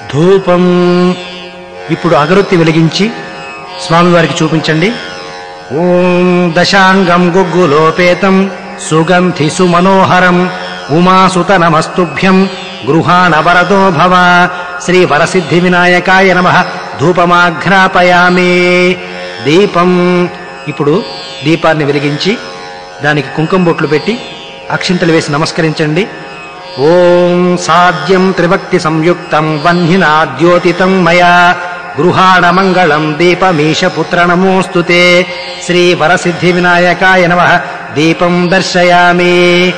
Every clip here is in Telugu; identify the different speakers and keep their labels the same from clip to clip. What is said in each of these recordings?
Speaker 1: ధూపం ఇప్పుడు అగరొత్తి వెలిగించి స్వామివారికి చూపించండి ఓం దశాంగం గుగ్గులోపేతం సుగంధి సుమనోహరం ఉమాసుత నమస్తుభ్యం గృహాణ వరదో భవ శ్రీ వరసిద్ధి వినాయకాయ నమ ధూపమాఘ్రాపయామి దీపం ఇప్పుడు దీపాన్ని వెలిగించి దానికి కుంకుమ బొట్లు పెట్టి అక్షింతలు వేసి నమస్కరించండి ఓం సాధ్యం త్రిభక్తి సంయుక్తం వహ్నినాద్యోతితం మయా గృహాణ మంగళం దీపమీశ పుత్ర నమోస్తు శ్రీ వరసిద్ధి వినాయకాయ నమ దీపం దర్శయామి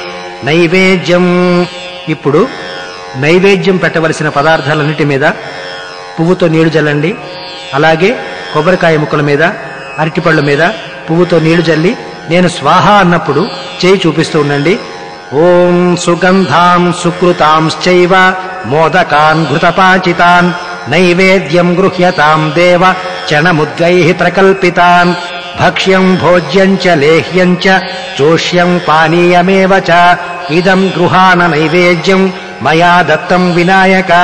Speaker 1: నైవేద్యం ఇప్పుడు నైవేద్యం పెట్టవలసిన పదార్థాలన్నిటి మీద పువ్వుతో నీళ్లు జల్లండి అలాగే కొబ్బరికాయ ముక్కల మీద అరటిపళ్ళ మీద పువ్వుతో నీళ్లు జల్లి నేను స్వాహ అన్నప్పుడు చేయి చూపిస్తూ ఉండండి ఓం సుగంధాం సుకృతాంశ్చైవ మోదకాన్ ఘృతపాచితాన్ నైవేద్యం గృహ్యతాం దేవ చణముద్గై ప్రకల్పితాన్ భక్ష్యం భోజ్యం చ లేహ్యం చ చోష్యం పానీయమేవ చ ఇదం గృహాణ నైవేద్యం మయా దత్తం వినాయక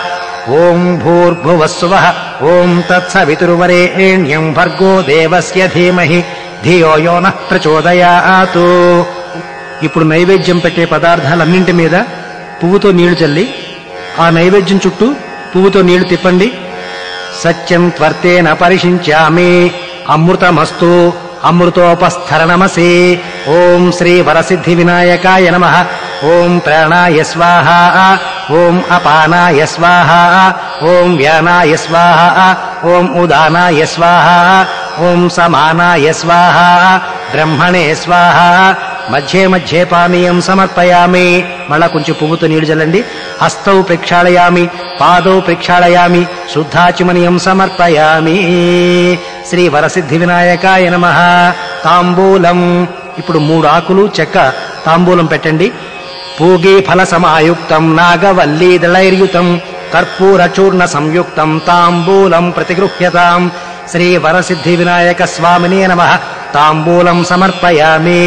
Speaker 1: ఓం భూర్భువస్వ ఓం తత్సవితుర్వరేణ్యం భర్గో దేవస్య ధీమహి ధియో యో నః ప్రచోదయాతు ఇప్పుడు నైవేద్యం పెట్టే పదార్థాలన్నింటి మీద పువ్వుతో నీళ్లు చల్లి ఆ నైవేద్యం చుట్టూ పువ్వుతో నీళ్లు తిప్పండి సత్యం త్వర్తేన పరిశించామి అమృతమస్తు అమృతోపస్థరణమసి ఓం శ్రీ వరసిద్ధి వినాయకాయ నమ ఓం ప్రాణాయ స్వాహ ఓం అపానాయ స్వాహ ఓం వ్యానాయ స్వాహ ఓం ఉదానాయ స్వాహ ఓం సమానాయ స్వాహ బ్రహ్మణే స్వాహ మధ్యే మధ్యే పానీయం సమర్పయామి మళ్ళా కొంచెం పువ్వుతో నీళ్లు చల్లండి హస్తౌ ప్రక్షాళయామి పాదౌ ప్రక్షాళయామి శుద్ధాచిమనీయం సమర్పయామి శ్రీ వరసిద్ధి వినాయకాయ నమ తాంబూలం ఇప్పుడు మూడు ఆకులు చెక్క తాంబూలం పెట్టండి పూగీ ఫల సమాయుక్తం నాగవల్లీ దళైర్యుతం కర్పూర చూర్ణ సంయుక్తం తాంబూలం ప్రతిగృహ్యతాం శ్రీ వరసిద్ధి వినాయక స్వామినే నమ తాంబూలం సమర్పయామి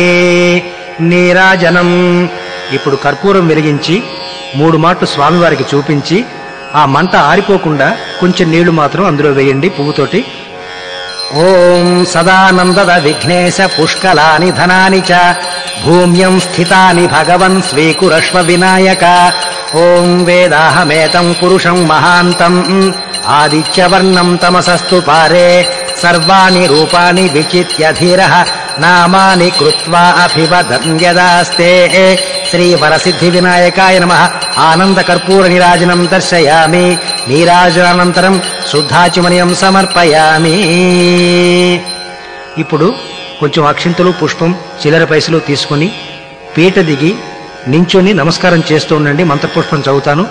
Speaker 1: నీరాజనం ఇప్పుడు కర్పూరం వెలిగించి మూడు మాటలు స్వామివారికి చూపించి ఆ మంట ఆరిపోకుండా కొంచెం నీళ్లు మాత్రం అందులో వేయండి పువ్వుతోటి ఓం సదానందద విఘ్నేశ పుష్కలాని ధనాని చ భూమ్యం స్థితాని భగవన్ స్వీకురశ్వ వినాయక ఓం వేదాహమేతం పురుషం మహాంతం ఆదిత్యవర్ణం తమసస్తు పారే సర్వాణి రూపాణి విచిత్య ధీర నామాని కృత్వా అభివదన్ యదాస్తే శ్రీ వరసిద్ధి వినాయకాయ నమ ఆనంద కర్పూర నిరాజనం దర్శయామి నీరాజనానంతరం శుద్ధాచిమనయం సమర్పయామి ఇప్పుడు కొంచెం అక్షింతలు పుష్పం చిల్లర పైసలు తీసుకొని పీట దిగి నించొని నమస్కారం చేస్తూ ఉండండి మంత్రపుష్పం చదువుతాను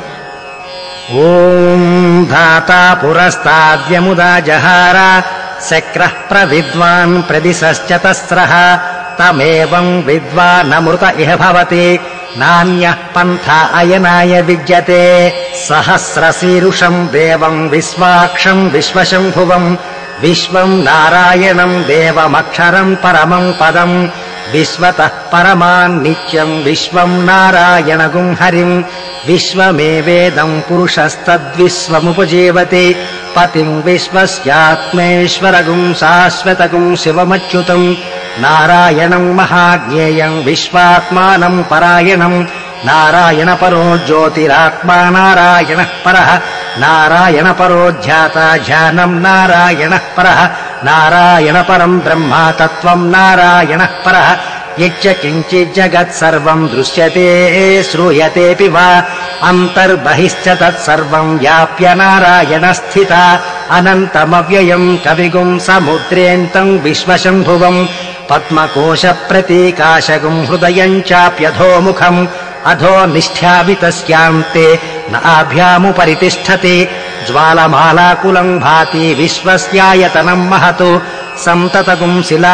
Speaker 1: ఓం ధాతా పురస్తాద్యముదా జహార శక్ర ప్రవిద్వాన్ ప్రదిశ్చతస్ర తమేవం విద్వానమృత ఇహ భవతి నాణ్య పంథ అయనాయ విద్యతే సహస్రశీరుషం దేవం విశ్వాక్షం విశ్వశంభువం విశ్వం నారాయణం దేవమక్షరం పరమం పదం విశ్వత పరమాన్ నిత్యం విశ్వం నారాయణగుం హరిం విశ్వమేవేదం పురుషస్తద్విశ్వముపజీవతి పతిం విశ్వస్యాత్మేశ్వరగుం శాశ్వతగుం శివమచ్యుతం నారాయణం మహాజ్ఞేయం విశ్వాత్మానం పరాయణం నారాయణ పరో జ్యోతిరాత్మా నారాయణ పర నారాయణ పరో ధ్యాత ధ్యానం నారాయణ పర నారాయణ పరం బ్రహ్మ తత్వం నారాయణ పర యచ్చ కించిత్ జగత్ సర్వం దృశ్యతే శ్రూయతేపి వా అంతర్బహిశ్చ తత్సర్వం వ్యాప్య నారాయణ స్థిత అనంతమవ్యయం కవిగుం సముద్రేంతం విశ్వశంభువం పద్మకోశ ప్రతీకాశగుం హృదయం చాప్యధోముఖం అధో నిష్ఠ్యావితస్యాంతే నాభ్యాముపరి తిష్టతి జ్వాలమాలాకులం భాతి విశ్వస్యాయతనం మహతు సంతతగుం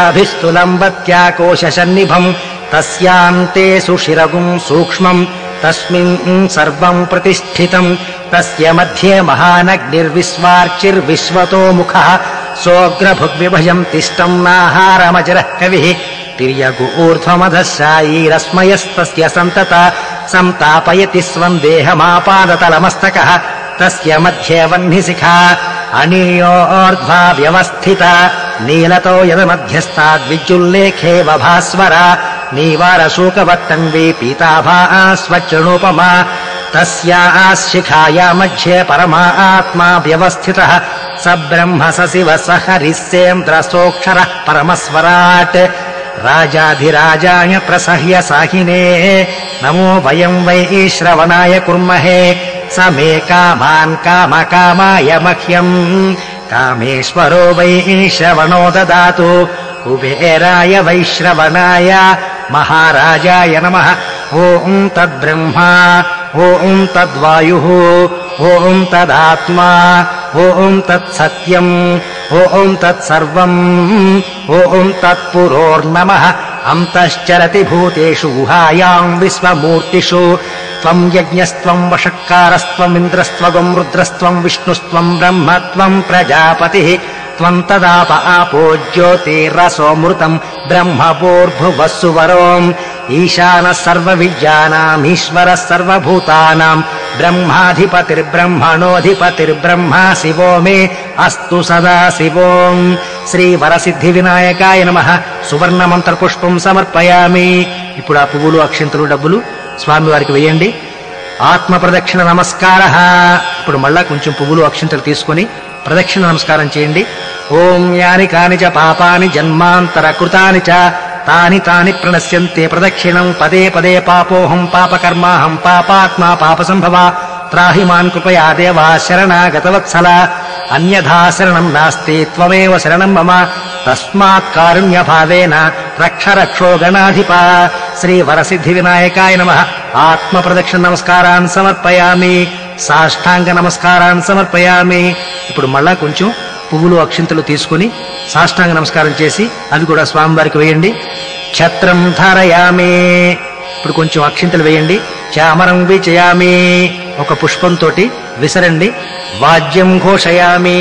Speaker 1: శిలాభిస్తులంబత్యాకోశసన్నిభం తస్యాంతే సుషిరగుం సూక్ష్మం తస్మిన్ సర్వం ప్రతిష్ఠితం తస్య మధ్యే మహానగ్నిర్విశ్వార్చిర్విశ్వతో ముఖ సోగ్రభుగ్విభయం తిష్టం నాహారమజరః కవి తిర్యగు ఊర్ధ్వమధశాయీరస్మయస్తస్య సంతత సంతాపయతి స్వం దేహమాపాదతలమస్తక తస్య మధ్యే వహ్నిశిఖా అణీయోర్ధ్వా వ్యవస్థిత నీలతో యదమధ్యస్థాద్విద్యుల్లేఖేవ భాస్వర నీవారశూకవత్తన్వి పీతాభా స్వచ్చణోపమా తస్యాశిఖాయా మధ్యే పరమా ఆత్మా వ్యవస్థిత స బ్రహ్మ స శివ స హరిస్సేంద్ర సోక్షర పరమస్వరాట్ రాజాధిరాజాయ ప్రసహ్య సాహినే నమో వయం వై శ్రవణాయ కుర్మహే స మే కామాన్ కామ కామాయ మహ్యం కామేశ్వరో వై శ్రవణో దదాతు కుబేరాయ వైశ్రవణాయ మహారాజాయ నమ ఓం తద్బ్రహ్మా ఓం తద్వాయు ఓం తదాత్మా ఓం తత్సత్యం ఓం తత్సర్వం ఓం తత్పురోర్నమ అంతశ్చరతి భూతేషు గుహాయాం విశ్వమూర్తిషు త్వం యజ్ఞస్త్వం వషట్కారస్త్వమింద్రస్త్వగం రుద్రస్త్వం విష్ణుస్త్వం బ్రహ్మత్వం ప్రజాపతి త్వం తదాప ఆపో జ్యోతిరసోమృతం బ్రహ్మపూర్భువస్సువరోం ఈశాన సర్వ విద్యానామీశ్వర సర్వభూతానాం బ్రహ్మాధిపతిర్బ్రహ్మణోధిపతిర్బ్రహ్మ శివో మే అస్తు సదా శివోం శ్రీ వరసిద్ధి వినాయకాయ నమ సువర్ణ మంత్ర పుష్పం సమర్పయామి ఇప్పుడు ఆ పువ్వులు అక్షంతులు డబ్బులు స్వామివారికి వేయండి ఆత్మ ప్రదక్షిణ నమస్కార ఇప్పుడు మళ్ళా కొంచెం పువ్వులు అక్షంతలు తీసుకొని ప్రదక్షిణ నమస్కారం చేయండి ఓం యాని కాని చ పాపాని జన్మాంతర కృతాని చ తాని తాని ప్రణశ్యంతే ప్రదక్షిణం పదే పదే పాపోహం పాపకర్మాహం పాపాత్మా పాప సంభవ త్రాహి మాన్ కృపయా దేవా శరణాగతవత్సల అన్యథా శరణం నాస్తి త్వమేవ శరణం మమ తస్మాత్ కారుణ్య భావేన రక్ష రక్షో గణాధిప శ్రీ వరసిద్ధి వినాయకాయ నమ ఆత్మ ప్రదక్షిణ నమస్కారాన్ సమర్పయామి సాష్టాంగ నమస్కారాన్ సమర్పయామి ఇప్పుడు మళ్ళా కొంచెం పువ్వులు అక్షింతలు తీసుకుని సాష్టాంగ నమస్కారం చేసి అవి కూడా స్వామివారికి వేయండి ఛత్రం ధారయామి ఇప్పుడు కొంచెం అక్షింతలు వేయండి చామరం విచయామి ఒక పుష్పంతో విసరండి వాద్యం ఘోషయామి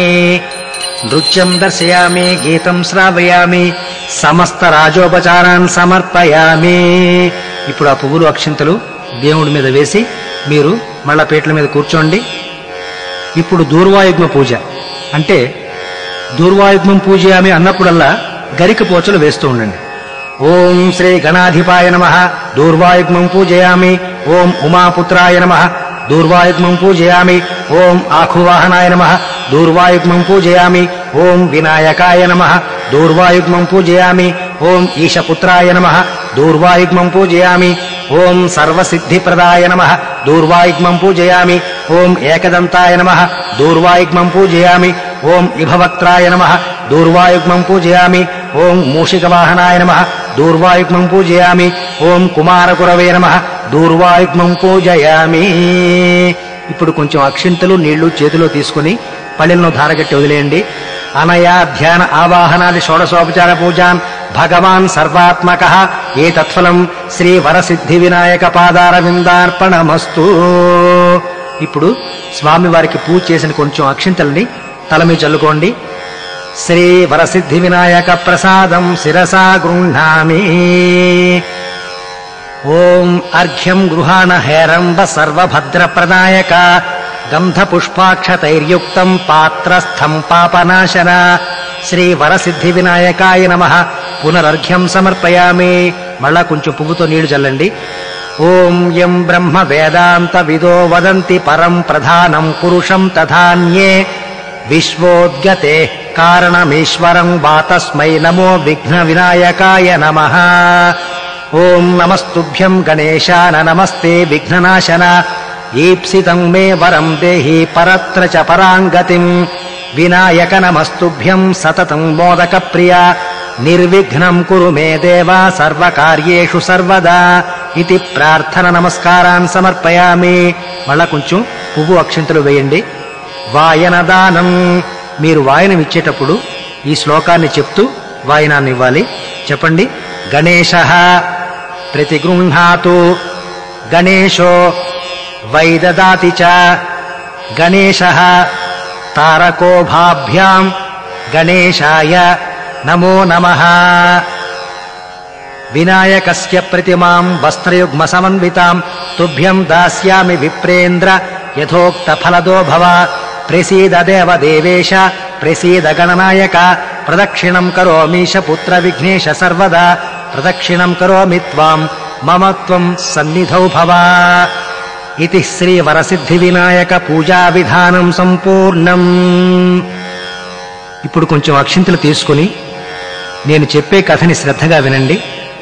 Speaker 1: నృత్యం దర్శయామి గీతం శ్రావయామి సమస్త రాజోపచారాన్ని సమర్పయామి ఇప్పుడు ఆ పువ్వులు అక్షింతలు దేవుడి మీద వేసి మీరు మళ్ళా పీటల మీద కూర్చోండి ఇప్పుడు దూర్వాయుగ్మ పూజ అంటే దూర్వాయుగ్మం పూజయామి అన్నప్పుడల్లా గరిక పోచలు వేస్తూ ఉండండి ఓం శ్రీ గణాధిపాయ నమ దూర్వాయుగ్మం పూజయామి ఓం ఉమాపుత్రాయ నమ దూర్వాయుగ్మం పూజయామి ఓం ఆఖువాహనాయ నమ దూర్వాయుగ్మం పూజయామి ఓం వినాయకాయ నమ దూర్వాయుగ్మం పూజయామి ఓం ఈశపుత్రాయ నమ దూర్వాయుగ్మం పూజయామి ఓం సర్వసిద్ధిప్రదాయ నమ దూర్వాయుగ్మం పూజయామి ఓం ఏకదంతాయ నమ దూర్వాయుగ్మం పూజయామి ఓం ఇభవక్త్రాయ నమ దూర్వాయుగ్మం పూజయామి ఓం మూషికవాహనాయ నమ దూర్వాయుగ్మం పూజయామి ఓం కుమారకురవే నమ దూర్వాయుగ్మం పూజయామి ఇప్పుడు కొంచెం అక్షింతలు నీళ్లు చేతిలో తీసుకుని పళ్ళెలను ధారగట్టి వదిలేయండి అనయా ధ్యాన ఆవాహనాది షోడశోపచార పూజాన్ భగవాన్ సర్వాత్మక ఏ తత్ఫలం శ్రీ వరసిద్ధి వినాయక పాదార విందార్పణమస్తు ఇప్పుడు స్వామి వారికి పూజ చేసిన కొంచెం అక్షింతల్ని తల మీద చల్లుకోండి శ్రీ వరసిద్ధి వినాయక ప్రసాదం శిరసా గృహ్ణామి ఓం అర్ఘ్యం గృహాణ హేరంబ సర్వభద్ర ప్రదాయక గంధ పుష్పాక్షతైర్యుక్తం పాత్రస్థం పాపనాశన శ్రీ వరసిద్ధి వినాయకాయ నమ పునరర్ఘ్యం సమర్పయామి మళ్ళా కొంచెం పువ్వుతో నీళ్లు చల్లండి ఓం యం బ్రహ్మ వేదాంత విదో వదంతి పరం ప్రధానం పురుషం తథాన్యే విశ్వోద్గతే కారణమీశ్వరం వాతస్మై నమో విఘ్న వినాయకాయ నమ ఓం నమస్తుభ్యం గణేశాన నమస్తే విఘ్ననాశన ఈప్సితం మే వరం దేహి పరత్ర చ పరాంగతిం వినాయక నమస్తుభ్యం సతతం మోదక ప్రియ నిర్విఘ్నం కురు మే దేవా సర్వకార్యేషు సర్వదా ఇది ప్రార్థన నమస్కారాన్ సమర్పయామి మళ్ళా కొంచెం పువ్వు అక్షింతలు వేయండి వాయనదానం మీరు వాయనం ఇచ్చేటప్పుడు ఈ శ్లోకాన్ని చెప్తూ వాయనాన్ని ఇవ్వాలి చెప్పండి గణేశ ప్రతిగృహాతు గణేశో వైదదాతి చ గణేశ తారకోభాభ్యాం గణేశాయ నమో నమః వినాయకస్య ప్రతిమాం వస్త్రయుగ్మ సమన్వితాం తుభ్యం దాస్యామి విప్రేంద్ర యథోక్త ఫలదో భవ ప్రసీద దేవ దేవేశ ప్రసీద గణనాయక ప్రదక్షిణం కరోమీశ పుత్ర విఘ్నేశ సర్వదా ప్రదక్షిణం కరోమి త్వాం మమ త్వం సన్నిధౌ భవ ఇది శ్రీ వరసిద్ధి వినాయక పూజా విధానం సంపూర్ణం ఇప్పుడు కొంచెం అక్షింతలు తీసుకుని నేను చెప్పే కథని శ్రద్ధగా వినండి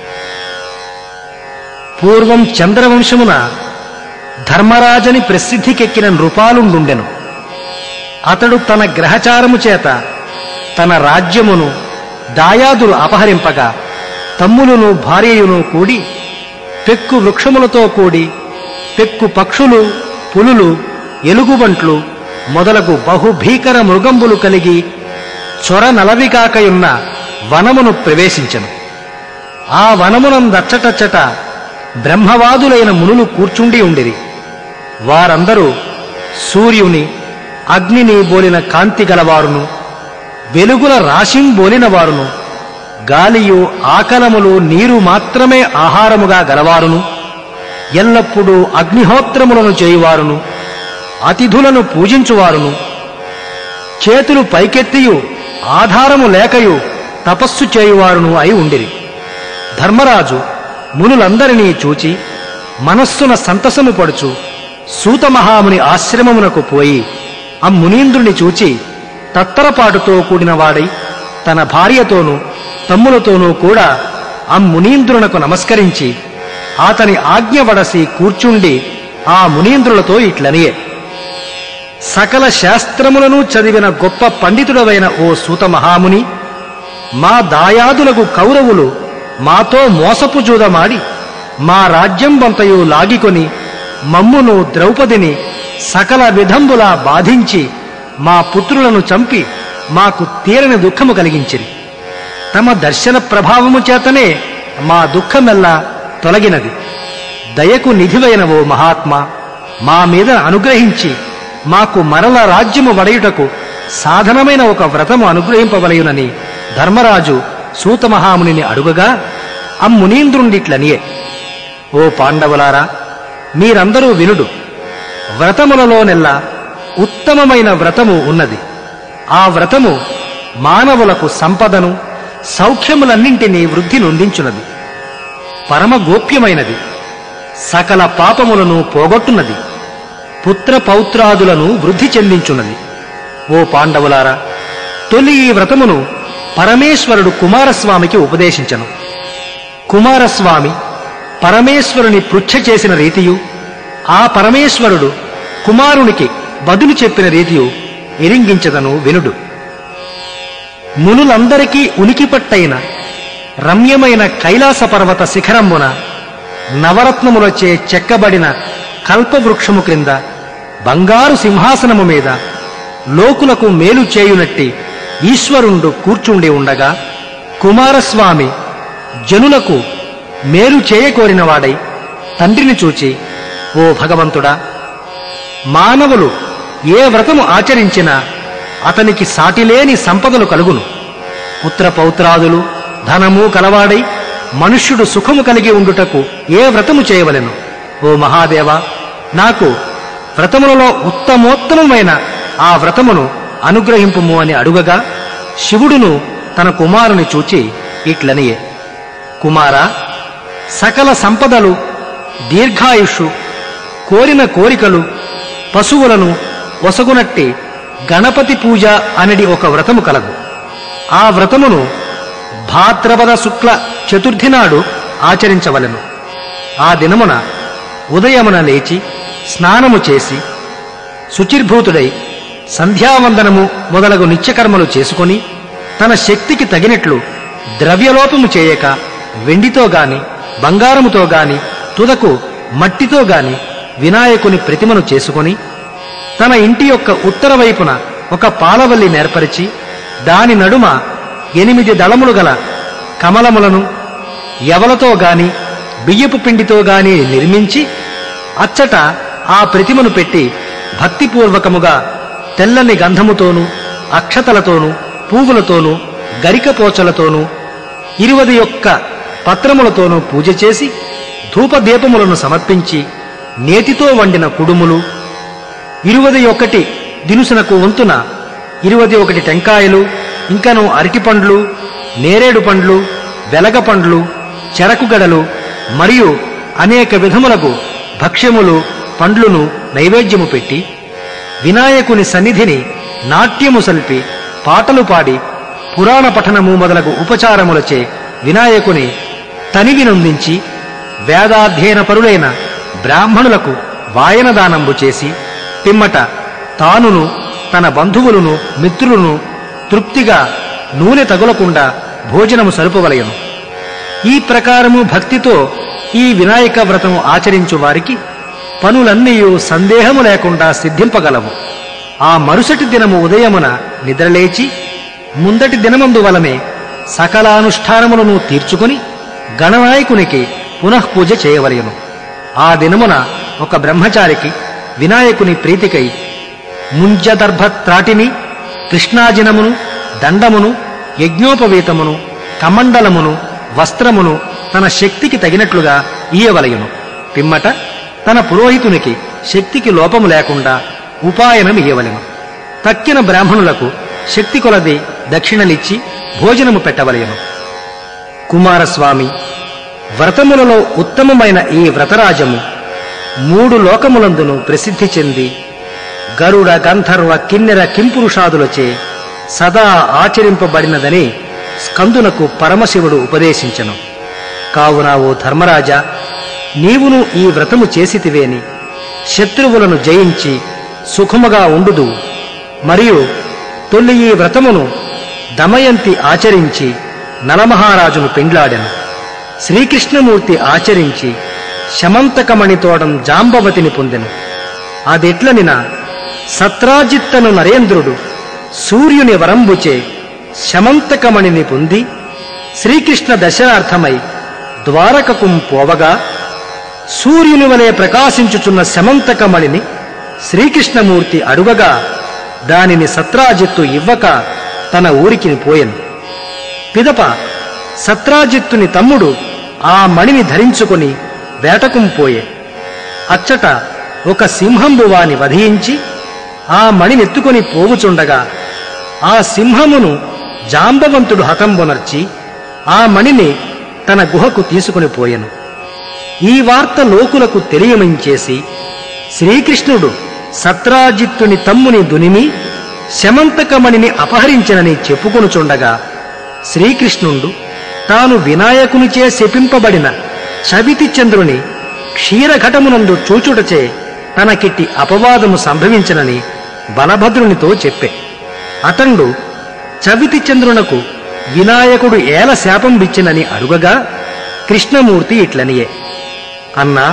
Speaker 1: పూర్వం చంద్రవంశమున ధర్మరాజని ప్రసిద్ధికెక్కిన నృపాలుండుండెను అతడు తన గ్రహచారము చేత తన రాజ్యమును దాయాదులు అపహరింపగా తమ్ములును భార్యయును కూడి పెక్కు వృక్షములతో కూడి పెక్కు పక్షులు పులులు ఎలుగుబంట్లు మొదలగు బహుభీకర మృగంబులు కలిగి చొర నలవికాకయున్న వనమును ప్రవేశించను ఆ వనమునందచ్చటచ్చట బ్రహ్మవాదులైన మునులు కూర్చుండి ఉండిరి వారందరూ సూర్యుని అగ్నిని బోలిన కాంతి గలవారును వెలుగుల రాశిం బోలిన వారును గాలియు ఆకలములు నీరు మాత్రమే ఆహారముగా గలవారును ఎల్లప్పుడూ అగ్నిహోత్రములను చేయువారును అతిథులను పూజించువారును చేతులు పైకెత్తియు ఆధారము లేకయు తపస్సు చేయువారును అయి ఉండిరి ధర్మరాజు మునులందరినీ చూచి మనస్సున సంతసము పడుచు సూతమహాముని ఆశ్రమమునకు పోయి ఆ మునీంద్రుని చూచి తత్తరపాటుతో కూడిన వాడై తన భార్యతోనూ తమ్ములతోనూ కూడా ఆ మునీంద్రునకు నమస్కరించి అతని ఆజ్ఞ వడసి కూర్చుండి ఆ మునీంద్రులతో ఇట్లనియే సకల శాస్త్రములను చదివిన గొప్ప పండితుడవైన ఓ సూత మహాముని మా దాయాదులకు కౌరవులు మాతో మోసపు జూదమాడి మా రాజ్యం బంతయు లాగికొని మమ్మును ద్రౌపదిని సకల విధంబులా బాధించి మా పుత్రులను చంపి మాకు తీరని దుఃఖము కలిగించిరి తమ దర్శన ప్రభావము చేతనే మా దుఃఖమెల్లా తొలగినది దయకు నిధివైన ఓ మహాత్మా మా మీద అనుగ్రహించి మాకు మరల రాజ్యము వడయుటకు సాధనమైన ఒక వ్రతము అనుగ్రహింపవలయునని ధర్మరాజు సూతమహామునిని అడుగగా అమ్మునీంద్రుండిట్లనియే ఓ పాండవులారా మీరందరూ వినుడు వ్రతములలోనెల్లా ఉత్తమమైన వ్రతము ఉన్నది ఆ వ్రతము మానవులకు సంపదను సౌఖ్యములన్నింటినీ వృద్ధి నొందించున్నది పరమ గోప్యమైనది సకల పాపములను పోగొట్టున్నది పుత్ర పౌత్రాదులను వృద్ధి చెందించున్నది ఓ పాండవులారా తొలి ఈ వ్రతమును పరమేశ్వరుడు కుమారస్వామికి ఉపదేశించను కుమారస్వామి పరమేశ్వరుని పృచ్ఛ చేసిన రీతియు ఆ పరమేశ్వరుడు కుమారునికి బదులు చెప్పిన రీతియు ఎరింగించదను వినుడు మునులందరికీ ఉనికిపట్టైన రమ్యమైన కైలాస పర్వత శిఖరమున నవరత్నములచే చెక్కబడిన కల్పవృక్షము క్రింద బంగారు సింహాసనము మీద లోకులకు మేలు చేయునట్టి ఈశ్వరుండు కూర్చుండి ఉండగా కుమారస్వామి జనులకు మేలు చేయకోరినవాడై తండ్రిని చూచి ఓ భగవంతుడా మానవులు ఏ వ్రతము ఆచరించినా అతనికి సాటిలేని సంపదలు కలుగును పుత్ర పౌత్రాదులు ధనము కలవాడై మనుష్యుడు సుఖము కలిగి ఉండుటకు ఏ వ్రతము చేయవలెను ఓ మహాదేవ నాకు వ్రతములలో ఉత్తమోత్తమమైన ఆ వ్రతమును అనుగ్రహింపుము అని అడుగగా శివుడును తన కుమారుని చూచి ఇట్లనియే కుమారా సకల సంపదలు దీర్ఘాయుషు కోరిన కోరికలు పశువులను ఒసగునట్టి గణపతి పూజ అనడి ఒక వ్రతము కలదు ఆ వ్రతమును భాద్రపద శుక్ల చతుర్థి నాడు ఆచరించవలెను ఆ దినమున ఉదయమున లేచి స్నానము చేసి శుచిర్భూతుడై సంధ్యావందనము మొదలగు నిత్యకర్మలు చేసుకొని తన శక్తికి తగినట్లు ద్రవ్యలోపము చేయక వెండితో గాని బంగారముతో గాని తుదకు మట్టితో గాని వినాయకుని ప్రతిమను చేసుకొని తన ఇంటి యొక్క ఉత్తర వైపున ఒక పాలవల్లి నేర్పరిచి దాని నడుమ ఎనిమిది దళములు గల కమలములను ఎవలతో గాని బియ్యపు పిండితో గాని నిర్మించి అచ్చట ఆ ప్రతిమను పెట్టి భక్తిపూర్వకముగా తెల్లని గంధముతోనూ అక్షతలతోనూ పువ్వులతోనూ గరికపోచలతోనూ ఇరువది యొక్క పత్రములతోనూ పూజ చేసి ధూపదీపములను సమర్పించి నేతితో వండిన కుడుములు ఇరువది ఒకటి దినుసునకు వంతున ఇరువది ఒకటి టెంకాయలు ఇంకను అరటి పండ్లు నేరేడు పండ్లు వెలగ పండ్లు చెరకు గడలు మరియు అనేక విధములకు భక్ష్యములు పండ్లును నైవేద్యము పెట్టి వినాయకుని సన్నిధిని నాట్యము సల్పి పాటలు పాడి పురాణ పఠనము మొదలగు ఉపచారములచే వినాయకుని తనివినొందించి వేదాధ్యయన పరులైన బ్రాహ్మణులకు వాయనదానంబు చేసి పిమ్మట తానును తన బంధువులను మిత్రులను తృప్తిగా నూనె తగులకుండా భోజనము సరుపవలయను ఈ ప్రకారము భక్తితో ఈ వినాయక వ్రతము ఆచరించు వారికి పనులన్నీయు సందేహము లేకుండా సిద్ధింపగలవు ఆ మరుసటి దినము ఉదయమున నిద్రలేచి ముందటి దినమందు వలనే సకలానుష్ఠానములను తీర్చుకుని గణనాయకునికి పునఃపూజ చేయవలయను ఆ దినమున ఒక బ్రహ్మచారికి వినాయకుని ప్రీతికై ముంజదర్భ త్రాటిని కృష్ణాజినమును దండమును యజ్ఞోపవీతమును కమండలమును వస్త్రమును తన శక్తికి తగినట్లుగా ఇయ్యవలయును పిమ్మట తన పురోహితునికి శక్తికి లోపము లేకుండా ఉపాయనం ఇయ్యవలెను తక్కిన బ్రాహ్మణులకు శక్తి కొలది దక్షిణలిచ్చి భోజనము పెట్టవలయను కుమారస్వామి వ్రతములలో ఉత్తమమైన ఈ వ్రతరాజము మూడు లోకములందును ప్రసిద్ధి చెంది గరుడ గంధర్వ కిన్నెర కింపురుషాదులచే సదా ఆచరింపబడినదని స్కందునకు పరమశివుడు ఉపదేశించను కావున ఓ ధర్మరాజా నీవును ఈ వ్రతము చేసితివేని శత్రువులను జయించి సుఖముగా ఉండుదు మరియు తొల్లి ఈ వ్రతమును దమయంతి ఆచరించి నలమహారాజును పెండ్లాడెను శ్రీకృష్ణమూర్తి ఆచరించి శమంతకమణితోడం జాంబవతిని పొందెను అదెట్లనిన సత్రాజిత్తను నరేంద్రుడు సూర్యుని వరంబుచే శమంతకమణిని పొంది శ్రీకృష్ణ దశనార్థమై ద్వారకకు పోవగా సూర్యుని వలె ప్రకాశించుచున్న శమంతకమణిని శ్రీకృష్ణమూర్తి అడుగగా దానిని సత్రాజిత్తు ఇవ్వక తన ఊరికి పోయెను పిదప సత్రాజిత్తుని తమ్ముడు ఆ మణిని ధరించుకొని వేటకుం పోయే అచ్చట ఒక సింహంబు వాని వధించి ఆ మణినెత్తుకొని పోవుచుండగా ఆ సింహమును జాంబవంతుడు హతంబునర్చి ఆ మణిని తన గుహకు తీసుకుని పోయెను ఈ వార్త లోకులకు తెలియమించేసి శ్రీకృష్ణుడు సత్రాజిత్తుని తమ్ముని దునిమి శమంతకమణిని అపహరించనని చెప్పుకొనుచుండగా శ్రీకృష్ణుడు తాను వినాయకునిచే శపింపబడిన చవితి చంద్రుని క్షీరఘటమునందు చూచుటచే తనకిట్టి అపవాదము సంభవించనని బలభద్రునితో చెప్పే అతండు చవితి చంద్రునకు వినాయకుడు ఏల శాపం విచ్చినని అడుగగా కృష్ణమూర్తి ఇట్లనియే అన్నా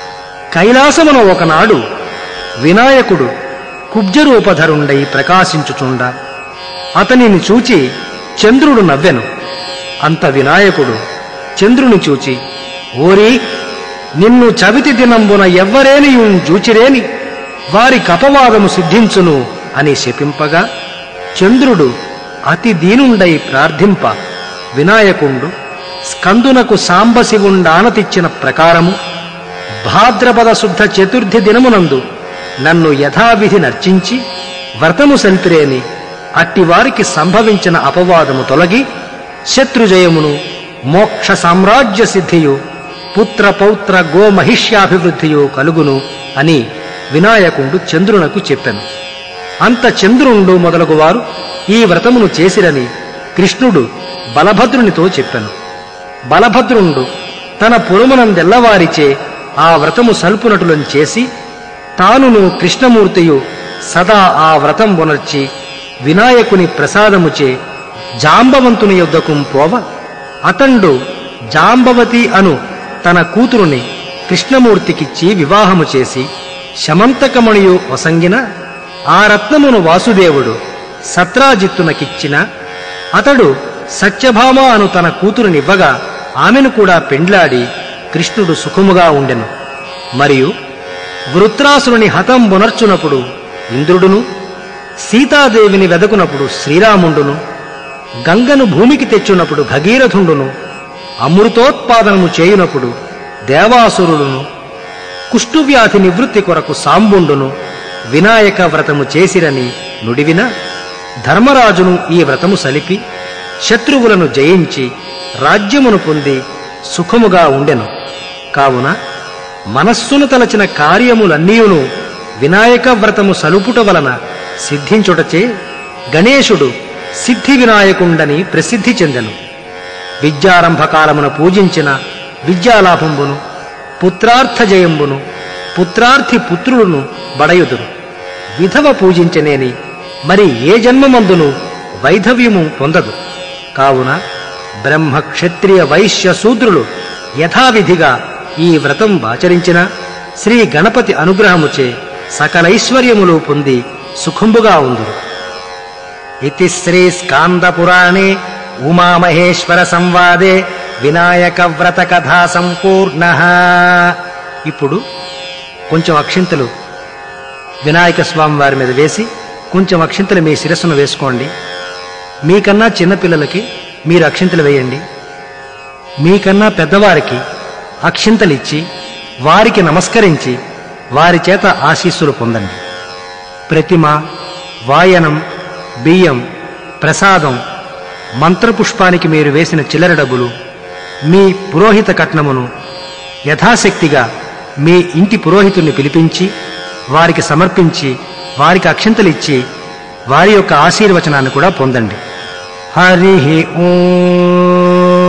Speaker 1: కైలాసమున ఒకనాడు వినాయకుడు కుబ్జరూపధరుండై ప్రకాశించుచుండ అతనిని చూచి చంద్రుడు నవ్వెను అంత వినాయకుడు చంద్రుని చూచి ఓరి నిన్ను చవితి దినంబున ఎవ్వరేనియు జూచిరేని వారి కపవాదము సిద్ధించును అని శపింపగా చంద్రుడు అతి దీనుండై ప్రార్థింప వినాయకుండు స్కందునకు సాంబశివుండానతిచ్చిన ప్రకారము భాద్రపద శుద్ధ చతుర్థి దినమునందు నన్ను యథావిధి నర్చించి వ్రతము సల్పిరేని అట్టివారికి సంభవించిన అపవాదము తొలగి శత్రుజయమును మోక్ష సామ్రాజ్య సిద్ధియు పుత్ర పౌత్ర గోమహిష్యాభివృద్ధియు కలుగును అని వినాయకుండు చంద్రునకు చెప్పెను అంత చంద్రుండు మొదలగువారు ఈ వ్రతమును చేసిరని కృష్ణుడు బలభద్రునితో చెప్పెను బలభద్రుండు తన పురమునందెల్లవారిచే ఆ వ్రతము సల్పునటులను చేసి తానును కృష్ణమూర్తియు సదా ఆ వ్రతం పునర్చి వినాయకుని ప్రసాదముచే జాంబవంతుని యొద్దకు పోవ అతండు జాంబవతి అను తన కూతురుని కృష్ణమూర్తికిచ్చి వివాహము చేసి శమంతకమణియు వసంగిన ఆ రత్నమును వాసుదేవుడు సత్రాజిత్తునకిచ్చిన అతడు సత్యభామ అను తన కూతురునివ్వగా ఆమెను కూడా పెండ్లాడి కృష్ణుడు సుఖముగా ఉండెను మరియు వృత్రాసురుని హతం బునర్చునప్పుడు ఇంద్రుడును సీతాదేవిని వెదకునప్పుడు శ్రీరాముండును గంగను భూమికి తెచ్చునప్పుడు భగీరథుండును అమృతోత్పాదనము చేయునప్పుడు దేవాసురుడును కుష్ఠువ్యాధి నివృత్తి కొరకు సాంబుండును వినాయక వ్రతము చేసిరని నుడివిన ధర్మరాజును ఈ వ్రతము సలిపి శత్రువులను జయించి రాజ్యమును పొంది సుఖముగా ఉండెను కావున మనస్సును తలచిన కార్యములన్నీయును వినాయక వ్రతము సలుపుట వలన సిద్ధించుటచే గణేశుడు సిద్ధి వినాయకుండని ప్రసిద్ధి చెందెను విద్యారంభ కాలమున పూజించిన విద్యాలాభంబును పుత్రార్థ జయంబును పుత్రార్థి పుత్రులను బడయుదురు విధవ పూజించనేని మరి ఏ జన్మమందును వైధవ్యము పొందదు కావున బ్రహ్మ క్షత్రియ వైశ్య శూద్రులు యథావిధిగా ఈ వ్రతం ఆచరించిన శ్రీ గణపతి అనుగ్రహముచే సకలైశ్వర్యములు పొంది సుఖంబుగా ఉందురు ఇతి శ్రీ స్కాంద పురాణే ఉమామహేశ్వర సంవాదే వినాయక వ్రత కథా సంపూర్ణ ఇప్పుడు కొంచెం అక్షింతలు వినాయక స్వామి వారి మీద వేసి కొంచెం అక్షింతలు మీ శిరస్సును వేసుకోండి మీకన్నా చిన్నపిల్లలకి మీరు అక్షింతలు వేయండి మీకన్నా పెద్దవారికి అక్షింతలిచ్చి వారికి నమస్కరించి వారి చేత ఆశీస్సులు పొందండి ప్రతిమ వాయనం బియ్యం ప్రసాదం మంత్రపుష్పానికి మీరు వేసిన చిల్లర డబ్బులు మీ పురోహిత కట్నమును యథాశక్తిగా మీ ఇంటి పురోహితుణ్ణి పిలిపించి వారికి సమర్పించి వారికి అక్షింతలిచ్చి వారి యొక్క ఆశీర్వచనాన్ని కూడా పొందండి హరి ఓం